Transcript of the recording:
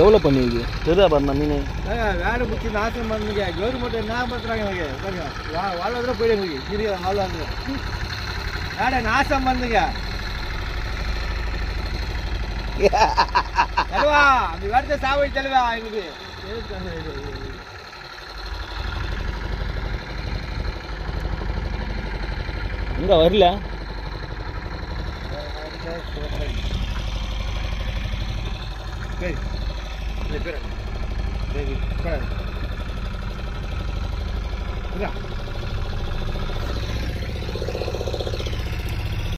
எவ்வளோ பண்ணிருக்கு தெரியா பாருண்ணா மீன் வேலை பிடிச்சி நாசம் பண்ணுங்க கவர்மெண்ட் என்ன பண்றாங்க எனக்கு பாருங்க வா- வாழ்வதில் போயிடு எங்களுக்கு சிறிய வாழ்வாங்க வேலை நாசம் பண்ணுங்க தலைவா அந்த வேடத்தை சாவடி தலைவா எங்களுக்கு இங்கே வரல சரி சரி பேர் சரி பேர்